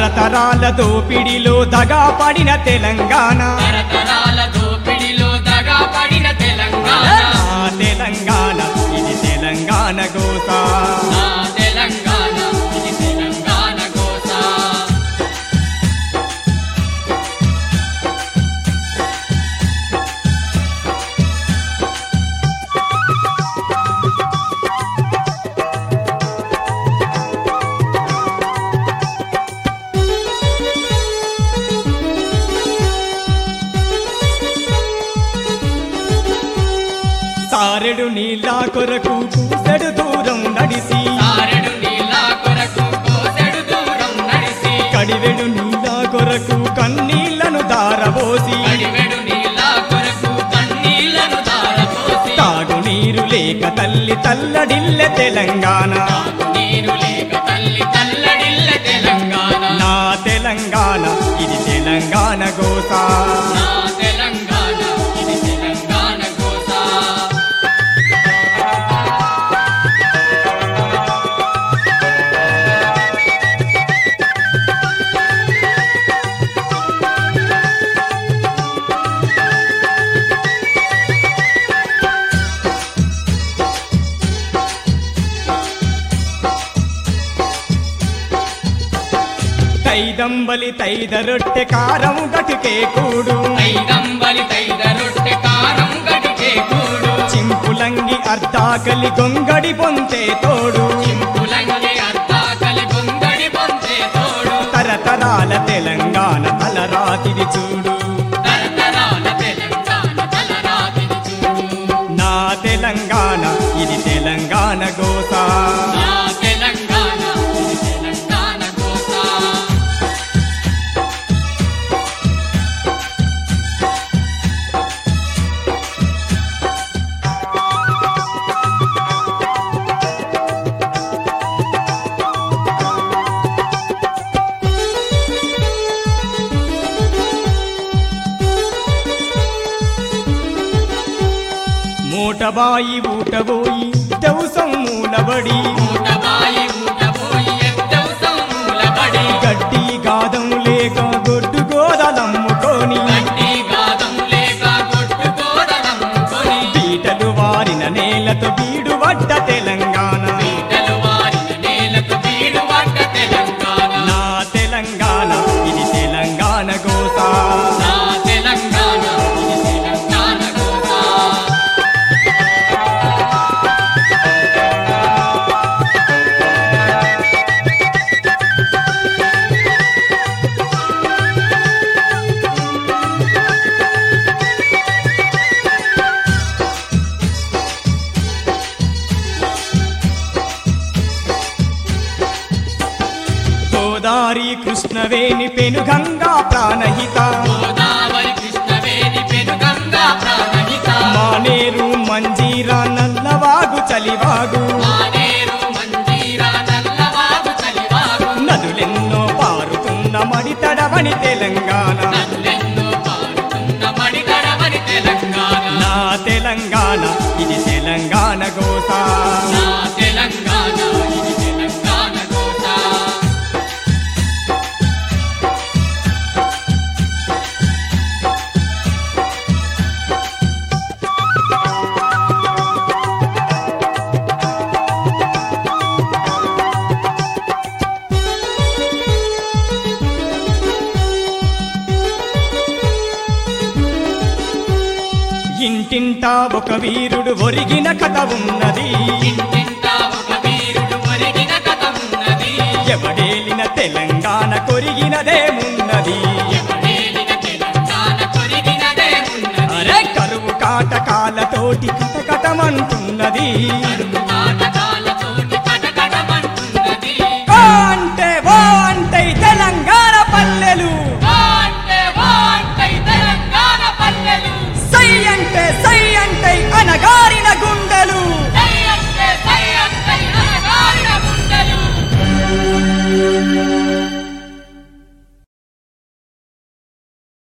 తరతరాల దోపిడిలో దగా పడిన తెలంగాణ తరతరాల దోపిడిలో దగా పడిన తెలంగాణ నా తెలంగాణ ఇది తెలంగాణ గోస నా తెలంగాణ ఇది తెలంగాణ కోస సారెడు నీళ్ళ కొరకు కూసెడు దూరం నడిసి సారెడు నీళ్ళ కొరకు కోసెడు దూరం నడిసి కడివెడు నీళ్ళ కొరకు కన్నీళ్లను దారబోసి కడివెడు నీళ్ళ కొరకు కన్నీళ్లను దారపోసి తాగునీరు లేక తల్లి తల్లడిల్లె తెలంగాణ నీరు లేక తల్లి తల్లడిల్ల తెలంగాణ నా తెలంగాణ ఇది తెలంగాణ గోస నా తెలంగాణ ఇది తెలంగాణ కోస తైదంబలి తైద రొట్టె కారం గటుకే కూడు ఐదంబలి తైద రొట్టె కారం గడిచే కూడు చింపులంగి అర్ధాకలి గొంగడి పొంతే తోడు చింపులంగి అర్ధాకలి గొంగడి పొందే తోడు తరతరాల తెలంగాణ తలరాతిది చూడు తరతరాల తెలంగాణ తలరాతిని చూడు నా తెలంగాణ ఇది తెలంగాణ గోస నా తెలంగాణ ఇది తెలంగాణ కోస మూటబాయి ఊటబోయి దౌసం మూలబడి ఊటబాయి ఊటబోయి ఎద్దవసం మూలబడి గడ్డి గాదం లేక గొడ్డు గోదలమ్ముకొని గడ్డి గాదం లేక గొడ్డు గోదలమ్ముకొని పీటలు వారిన నేలతో బీడు పడ్డ తెలంగాణ పీటలు వారిన నేలకు బీడు పడ్డ తెలంగాణ నా తెలంగాణ ఇది తెలంగాణ గోస నా తెలంగాణ ఇది తెలంగాణ కోస గోదారి కృష్ణవేణి పెనుగంగా ప్రాణహిత గోదావరి కృష్ణవేణి పెనుగంగా ప్రాణహిత మానేరు మంజీరా నల్లవాగు చలివాగు మానేరు మంజీరా నల్లవాగు చలివాగు నదులెన్నో పారుతున్న మడితడవని తెలంగాణ నదులెన్నో పారుతున్న మడిగడవని తెలంగాణ నా తెలంగాణ ఇది తెలంగాణ గోస నా తెలంగాణ ఇది తెలంగాణ కోస ఇంటింటా ఒక వీరుడు ఒరిగిన కథ ఉన్నది ఇంటింటా ఒక వీరుడు ఒరిగిన కథ ఉన్నది ఎవడేలిన తెలంగాణ కొరిగి